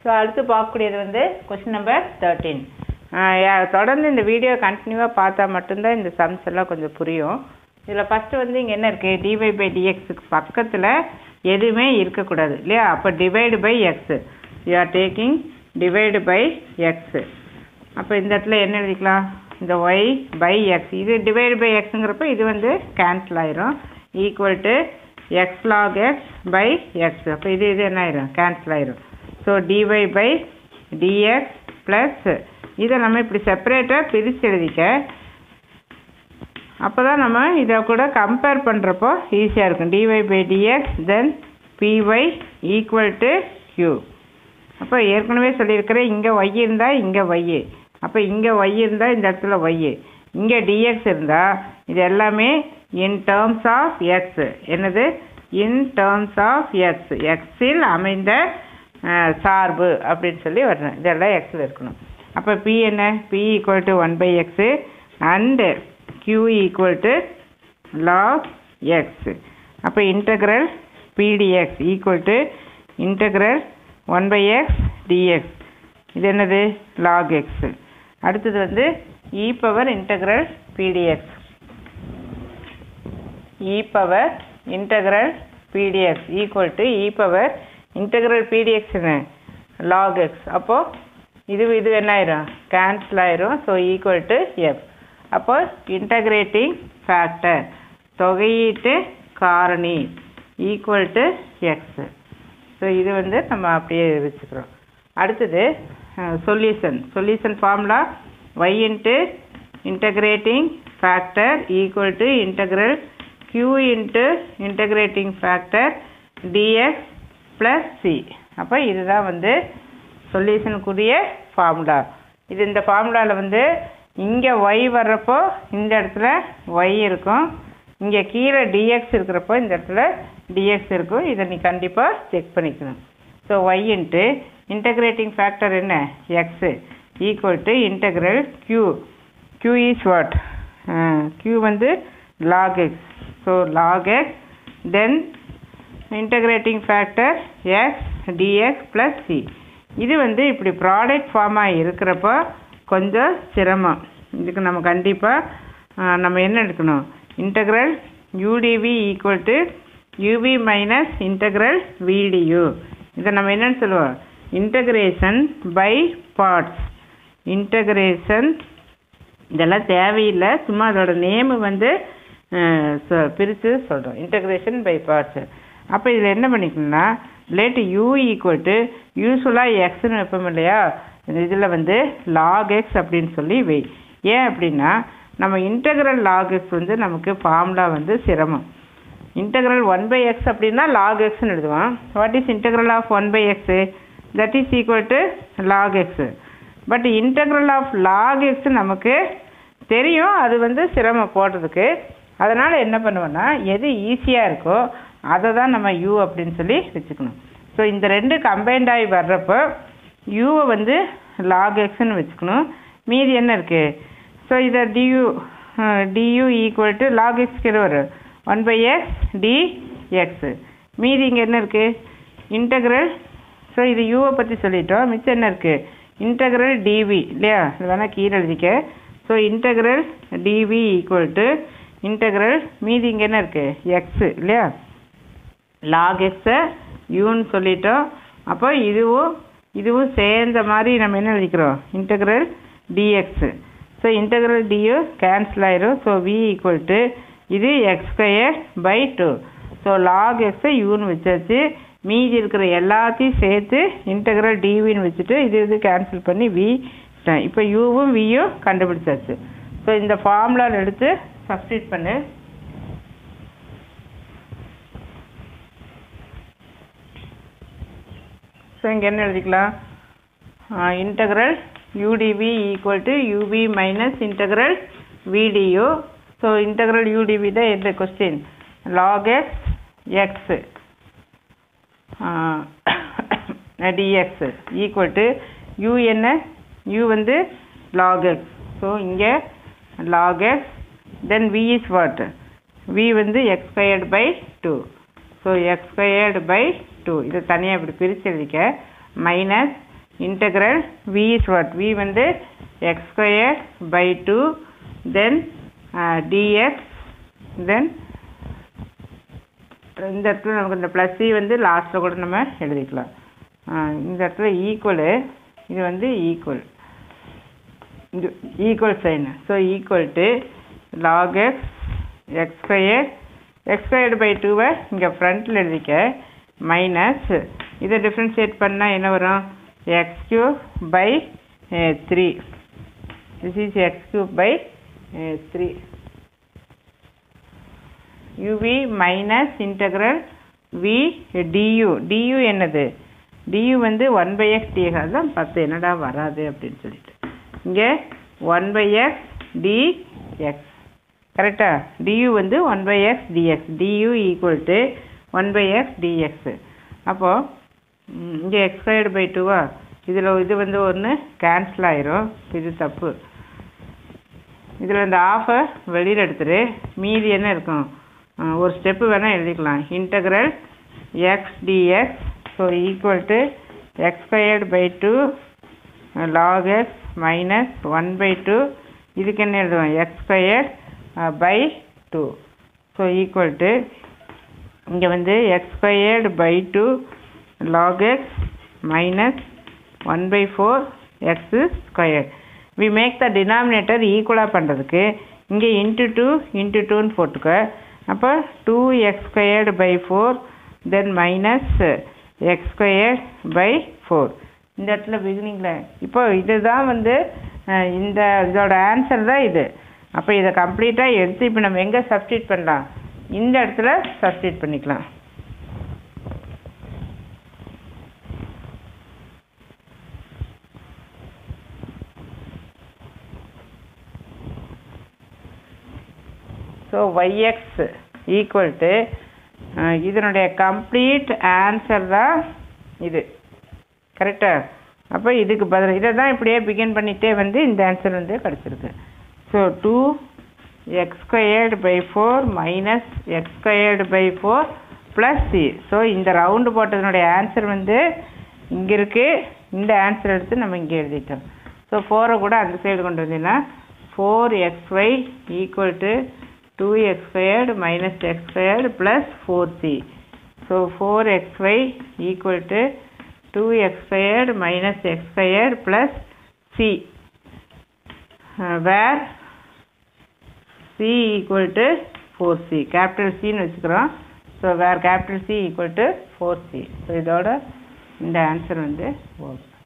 so அடுத்து பார்க்கக்கூடியது வந்து கொஸ்டின் நம்பர் தேர்ட்டீன் தொடர்ந்து இந்த வீடியோ கண்டினியூவாக பார்த்தா மட்டும்தான் இந்த சம்ஸ் எல்லாம் கொஞ்சம் புரியும் இதில் ஃபஸ்ட்டு வந்து இங்கே என்ன இருக்குது டிவை பை டிஎக்ஸுக்கு பக்கத்தில் எதுவுமே இருக்கக்கூடாது இல்லையா அப்போ divide by X you are taking divide by X அப்போ இந்த இடத்துல என்ன எழுதிக்கலாம் இந்த ஒய் பை எக்ஸ் இது டிவைடு பை எக்ஸுங்கிறப்ப இது வந்து கேன்சல் ஆயிரும் equal to X log X by X அப்போ இது இது என்ன ஆயிரும் கேன்சல் ஆயிரும் so dy by dx plus இதை நம்ம இப்படி செப்பரேட்டாக பிரித்து எழுதிக்க அப்போ தான் நம்ம இதை கூட கம்பேர் பண்ணுறப்போ ஈஸியாக இருக்கும் dy by dx then Py equal to Q அப்போ ஏற்கனவே சொல்லியிருக்கிறேன் இங்கே ஒய் இருந்தால் இங்கே ஒய் அப்போ இங்கே ஒய் இருந்தால் இந்த இடத்துல ஒய் இங்கே டிஎக்ஸ் இருந்தால் இது எல்லாமே இன் டேர்ம்ஸ் ஆஃப் எக்ஸ் என்னது இன் டேர்ம்ஸ் ஆஃப் எக்ஸ் எக்ஸில் அமைந்த அஹ், சார்பு அப்படின்னு சொல்லி வரணும் இதெல்லாம் எக்ஸில் இருக்கணும் அப்போ பி என்ன P equal to one by X and q equal to log X அப்போ integral pdx equal to integral one by X dx இது என்னது log எக்ஸ் அடுத்தது வந்து e power integral Pdx e power integral Pdx equal to e power integral Pdx என்ன log X அப்போது இது இது என்ன ஆயிரும் கேன்சல் ஆயிரும் ஸோ ஈக்குவல் டு எஃப் அப்போ இன்டகிரேட்டிங் ஃபேக்டர் தொகையீட்டு காரணி ஈக்குவல் டு எக்ஸ் ஸோ இது வந்து நம்ம அப்படியே வச்சுக்கிறோம் அடுத்தது solution solution formula Y into integrating factor equal to integral q into integrating factor dx plus C அப்போ இதுதான் வந்து சொல்யூஷனுக்குரிய ஃபார்முலா இது இந்த ஃபார்முலாவில் வந்து இங்கே ஒய் வர்றப்போ இந்த இடத்துல ஒய் இருக்கும் இங்கே கீழே டிஎக்ஸ் இருக்கிறப்போ இந்த இடத்துல டிஎக்ஸ் இருக்கும் இதை நீ கண்டிப்பாக செக் பண்ணிக்கணும் so Y into integrating factor என்ன X equal to integral Q Q is what Q வந்து log X so log X then integrating factor X dx plus C இது வந்து இப்படி ப்ராடக்ட் ஃபார்மாக இருக்கிறப்போ கொஞ்சம் சிரமம் இதுக்கு நம்ம கண்டிப்பாக நம்ம என்ன எடுக்கணும் integral udv equal to uv minus integral vdu இதை நம்ம என்னன்னு சொல்லுவோம் இன்டகிரேஷன் பை பார்ட்ஸ் இன்டகிரேஷன் இதெல்லாம் தேவையில்லை சும்மா அதோட நேமு வந்து பிரித்து சொல்கிறோம் இன்டகிரேஷன் பை பார்ட்ஸ் அப்போ இதில் என்ன பண்ணிக்கணும்னா லேட்டு யூ ஈக்குவல் டு யூஸ்வலாக எக்ஸ்னு வைப்போம் இல்லையா இதில் வந்து லாக் எக்ஸ் அப்படின்னு சொல்லி வை ஏன் அப்படின்னா நம்ம இன்டகிரல் லாக் எக்ஸ் வந்து நமக்கு ஃபார்முலா வந்து சிரமம் இன்டகிரல் ஒன் பை எக்ஸ் அப்படின்னா லாக் எக்ஸ்னு எழுதுவோம் what is integral of one by X that is equal to log X but integral of log X நமக்கு தெரியும் அது வந்து சிரமம் போடுறதுக்கு அதனால் என்ன பண்ணுவோன்னா எது ஈஸியாக இருக்கோ அதை தான் நம்ம யூ அப்படின்னு சொல்லி வச்சுக்கணும் ஸோ இந்த ரெண்டு கம்பைண்ட் ஆகி வர்றப்போ யூவை வந்து லாக் எக்ஸ்னு வச்சுக்கணும் மீதி என்ன இருக்குது ஸோ இதை du du equal to log X கீழே வரும் one by X D X மீதி இங்கே என்ன இருக்குது இன்டகிரல் ஸோ இது யூவை பற்றி சொல்லிட்டோம் மிச்சம் என்ன இருக்குது இன்டகிரல் டிவி இல்லையா இது வேணால் கீழே எழுதிக்க so integral dv equal to integral மீதி இங்கே என்ன இருக்குது எக்ஸு இல்லையா லாக் எக்ஸை யூன்னு சொல்லிட்டோம் அப்போ இதுவும் இதுவும் சேர்ந்த மாதிரி நம்ம என்ன எழுதிக்கிறோம் integral dx so integral du cancel ஆயிரும் ஸோ வி ஈக்குவல் டு இது X square by two so log எக்ஸை யூன்னு வச்சாச்சு மீதி இருக்கிற எல்லாத்தையும் சேர்த்து இன்டகிரல் டிவின்னு வச்சுட்டு இது இது கேன்சல் பண்ணி வி இப்போ யூவும் வியும் கண்டுபிடிச்சாச்சு ஸோ இந்த ஃபார்முலாவில் எடுத்து சப்ஸ்டியூட் பண்ணு ஸோ இங்கே என்ன எழுதிக்கலாம் integral udv equal to uv minus integral vdu so integral udv தான் எந்த question log X X dx equal to U என்ன யூ வந்து லாக் எக்ஸ் ஸோ இங்கே log X then V is what V வந்து X squared by two so X squared by two இதை தனியாக இப்படி பிரித்து எழுதிக்க minus integral V is what V வந்து X square by two then dx then இந்த இடத்துல நமக்கு இந்த ப்ளஸ் சி வந்து லாஸ்ட்டில் கூட நம்ம எழுதிக்கலாம் ஆ, இந்த இடத்துல ஈக்குவலு இது வந்து ஈக்குவல் இது equal sign so equal to log X X square X squared by டூவை இங்கே ஃப்ரண்ட்டில் எழுதிக்க மைனஸ் இதை டிஃப்ரென்ஷியேட் பண்ணால் என்ன வரும் X cube by three this is X cube by three uv minus integral v du du என்னது du வந்து ஒன் பை எக்ஸ் டிஎக்ஸ் அதுதான் பத்து என்னடா வராது அப்படின்னு சொல்லிட்டு இங்கே one by X D X கரெக்டா du வந்து one by X dx du equal to one by X dx அப்போது இங்கே எக்ஸ் ஸ்கொயர்டு பை டூவா இதில் இது வந்து ஒன்று கேன்சல் ஆயிரும் இது தப்பு இதில் இந்த ஆஃபை வெளியில் எடுத்துரு மீதி என்ன இருக்கும் ஆ, ஒரு ஸ்டெப்பு வேணால் எழுதிக்கலாம் integral x dx so equal to x squared by two log x minus one by two இதுக்கு என்ன எழுதுவோம் x squared by two so equal to இங்கே வந்து X squared by two log x minus one by four x square we make the denominator ஈக்குவலாக பண்ணுறதுக்கு இங்கே into two into டூன்னு போட்டுக்க அப்போ two x squared by four then minus x squared by four இந்த இடத்துல பிகினிங்கில் இப்போ இதுதான் வந்து அஹ், இந்த இதோட ஆன்சர் தான் இது அப்போ இதை கம்ப்ளீட்டாக எடுத்து இப்போ நம்ம எங்கே சப்ஸ்டியூட் பண்ணலாம் இந்த இடத்துல சப்ஸ்டியூட் பண்ணிக்கலாம் ஸோ ஒய்எக்ஸ் ஈக்குவல் டு இதனுடைய கம்ப்ளீட் ஆன்சர் தான் இது கரெக்டா அப்போ இதுக்கு பதில் இதை தான் இப்படியே பிகின் பண்ணிகிட்டே வந்து இந்த ஆன்சர் வந்து கிடச்சிருக்கு so two x squared by four minus x squared by four plus c so இந்த ரவுண்டு போட்டதனுடைய ஆன்சர் வந்து இங்கே இருக்குது இந்த ஆன்சர் எடுத்து நம்ம இங்கே எழுதிட்டோம் ஸோ ஃபோரை கூட அந்த சைடு கொண்டு வந்தீங்கன்னா four x y equal to two x squared minus x squared plus four c so four x y equal to two x squared minus x squared plus c where c equal to four c capital சின்னு வச்சுக்கிறோம் so where capital C equal to four c so இதோட இந்த answer வந்து okay